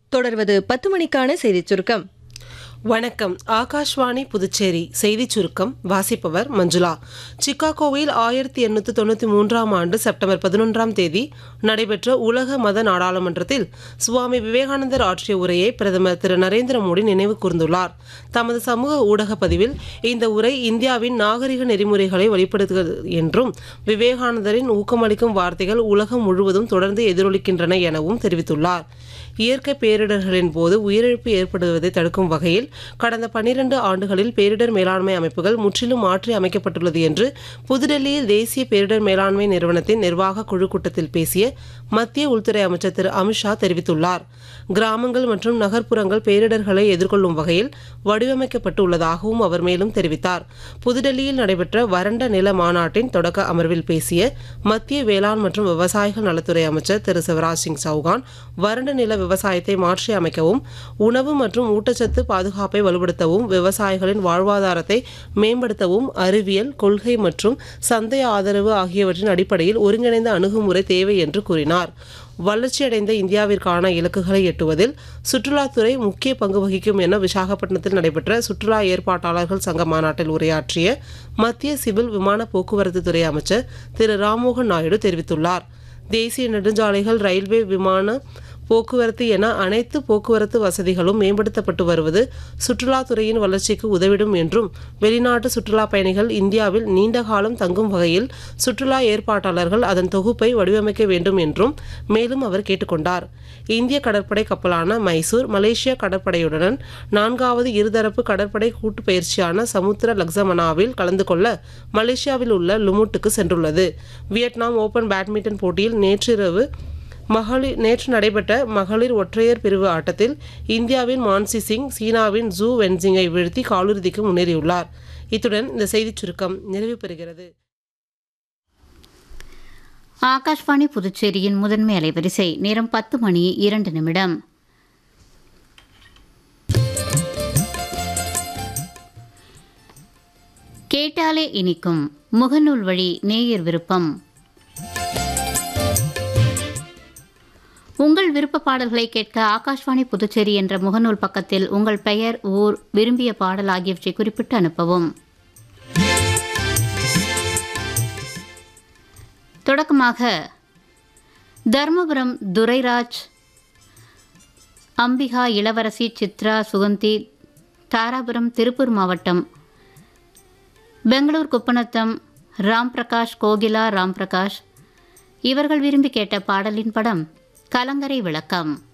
தொடர்வது பத்து மணிக்கான செய்திச் சுருக்கம் வணக்கம் ஆகாஷ்வாணி புதுச்சேரி செய்திச் சுருக்கம் வாசிப்பவர் மஞ்சுளா சிக்காகோவில் ஆயிரத்தி எண்ணூற்றி தொண்ணூற்றி மூன்றாம் ஆண்டு செப்டம்பர் பதினொன்றாம் தேதி நடைபெற்ற உலக மத நாடாளுமன்றத்தில் சுவாமி விவேகானந்தர் ஆற்றிய உரையை பிரதமர் திரு நரேந்திர மோடி நினைவு கூர்ந்துள்ளார் தமது சமூக ஊடக பதிவில் இந்த உரை இந்தியாவின் நாகரிக நெறிமுறைகளை வெளிப்படுத்துகிறது என்றும் விவேகானந்தரின் ஊக்கமளிக்கும் வார்த்தைகள் உலகம் முழுவதும் தொடர்ந்து எதிரொலிக்கின்றன எனவும் தெரிவித்துள்ளார் இயற்கை பேரிடர்களின் போது உயிரிழப்பு ஏற்படுவதை தடுக்கும் வகையில் கடந்த பன்னிரண்டு ஆண்டுகளில் பேரிடர் மேலாண்மை அமைப்புகள் முற்றிலும் மாற்றி அமைக்கப்பட்டுள்ளது என்று புதுடெல்லியில் தேசிய பேரிடர் மேலாண்மை நிறுவனத்தின் நிர்வாக குழு கூட்டத்தில் பேசிய மத்திய உள்துறை அமைச்சர் திரு அமித்ஷா தெரிவித்துள்ளார் கிராமங்கள் மற்றும் நகர்ப்புறங்கள் பேரிடர்களை எதிர்கொள்ளும் வகையில் வடிவமைக்கப்பட்டு உள்ளதாகவும் அவர் மேலும் தெரிவித்தார் புதுடெல்லியில் நடைபெற்ற வறண்ட நில மாநாட்டின் தொடக்க அமர்வில் பேசிய மத்திய வேளாண் மற்றும் விவசாயிகள் நலத்துறை அமைச்சர் திரு சிவராஜ் சிங் சௌகான் வறண்ட நில விவசாயத்தை மாற்றி அமைக்கவும் உணவு மற்றும் ஊட்டச்சத்து பாதுகாப்பை வலுப்படுத்தவும் விவசாயிகளின் வாழ்வாதாரத்தை மேம்படுத்தவும் அறிவியல் கொள்கை மற்றும் சந்தை ஆதரவு ஆகியவற்றின் அடிப்படையில் ஒருங்கிணைந்த அணுகுமுறை தேவை என்று கூறினார் வளர்ச்சியடைந்த இந்தியாவிற்கான இலக்குகளை எட்டுவதில் சுற்றுலாத்துறை முக்கிய பங்கு வகிக்கும் என விசாகப்பட்டினத்தில் நடைபெற்ற சுற்றுலா ஏற்பாட்டாளர்கள் சங்க மாநாட்டில் உரையாற்றிய மத்திய சிவில் விமான போக்குவரத்து துறை அமைச்சர் திரு ராம்மோகன் நாயுடு தெரிவித்துள்ளார் தேசிய நெடுஞ்சாலைகள் ரயில்வே விமான போக்குவரத்து என அனைத்து போக்குவரத்து வசதிகளும் மேம்படுத்தப்பட்டு வருவது சுற்றுலாத்துறையின் வளர்ச்சிக்கு உதவிடும் என்றும் வெளிநாட்டு சுற்றுலா பயணிகள் இந்தியாவில் நீண்ட காலம் தங்கும் வகையில் சுற்றுலா ஏற்பாட்டாளர்கள் அதன் தொகுப்பை வடிவமைக்க வேண்டும் என்றும் மேலும் அவர் கேட்டுக்கொண்டார் இந்திய கடற்படை கப்பலான மைசூர் மலேசிய கடற்படையுடன் நான்காவது இருதரப்பு கடற்படை கூட்டு பயிற்சியான சமுத்திர லக்ஸமனாவில் கலந்து கொள்ள மலேசியாவில் உள்ள லுமுட்டுக்கு சென்றுள்ளது வியட்நாம் ஓபன் பேட்மிண்டன் போட்டியில் நேற்றிரவு மகளிர் நேற்று நடைபெற்ற மகளிர் ஒற்றையர் பிரிவு ஆட்டத்தில் இந்தியாவின் மான்சி சிங் சீனாவின் ஜூ வென்சிங்கை வீழ்த்தி காலிறுதிக்கு முன்னேறியுள்ளார் இத்துடன் இந்த செய்திச் சுருக்கம் நிறைவு பெறுகிறது ஆகாஷ்வாணி புதுச்சேரியின் முதன்மை அலைவரிசை நேரம் பத்து மணி இரண்டு நிமிடம் கேட்டாலே இனிக்கும் முகநூல் வழி நேயர் விருப்பம் உங்கள் விருப்ப பாடல்களை கேட்க ஆகாஷ்வாணி புதுச்சேரி என்ற முகநூல் பக்கத்தில் உங்கள் பெயர் ஊர் விரும்பிய பாடல் ஆகியவற்றை குறிப்பிட்டு அனுப்பவும் தொடக்கமாக தர்மபுரம் துரைராஜ் அம்பிகா இளவரசி சித்ரா சுகந்தி தாராபுரம் திருப்பூர் மாவட்டம் பெங்களூர் குப்பநத்தம் ராம் பிரகாஷ் கோகிலா ராம் பிரகாஷ் இவர்கள் விரும்பி கேட்ட பாடலின் படம் கலங்கரை விளக்கம்